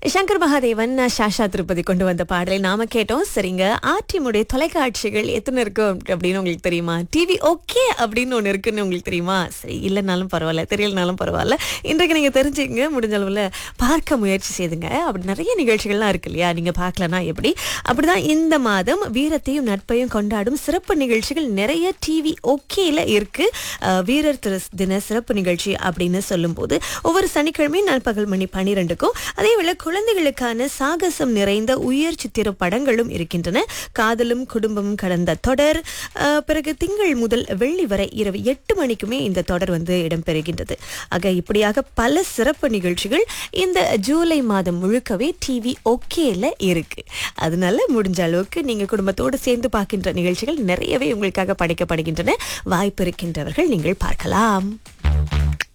சங்கர் மகாதேவன் சாஷா திருப்பதி கொண்டு வந்த பாடலை நாம கேட்டோம் சரிங்க ஆர்டிமுடைய தொலைக்காட்சிகள் எத்தனை இருக்கும் அப்படின்னு உங்களுக்கு தெரியுமா டிவி ஓகே அப்படின்னு ஒன்று இருக்குன்னு உங்களுக்கு தெரியுமா சரி இல்லைனாலும் பரவாயில்ல தெரியலனாலும் பரவாயில்ல இன்றைக்கு நீங்க தெரிஞ்சுங்க முடிஞ்ச அளவில் பார்க்க முயற்சி செய்துங்க அப்படி நிறைய நிகழ்ச்சிகள்லாம் இருக்கு இல்லையா நீங்க பார்க்கலனா எப்படி அப்படிதான் இந்த மாதம் வீரத்தையும் நட்பையும் கொண்டாடும் சிறப்பு நிகழ்ச்சிகள் நிறைய டிவி ஓகேல இருக்கு அஹ், வீரர் திரு தின சிறப்பு நிகழ்ச்சி அப்படின்னு சொல்லும்போது ஒவ்வொரு சனிக்கிழமையும் நண்பகல் மணி பன்னிரெண்டுக்கும் அதே வேளை குழந்தைகளுக்கான சாகசம் நிறைந்த உயர் சித்திர படங்களும் இருக்கின்றன காதலும் குடும்பமும் கடந்த தொடர் அஹ், பிறகு திங்கள் முதல் வெள்ளி வரை இரவு எட்டு மணிக்குமே இந்த தொடர் வந்து இடம்பெறுகின்றது ஆக இப்படியாக பல சிறப்பு நிகழ்ச்சிகள் இந்த ஜூலை மாதம் முழுக்கவே டிவி ஓகேல இருக்கு அதனால முடிஞ்ச அளவுக்கு நீங்க குடும்பத்தோடு சேர்ந்து பார்க்கின்ற நிகழ்ச்சிகள் நிறையவே உங்களுக்காக படைக்கப்படுகின்றன வாய்ப்பு இருக்கின்றவர்கள் நீங்கள் பார்க்கலாம்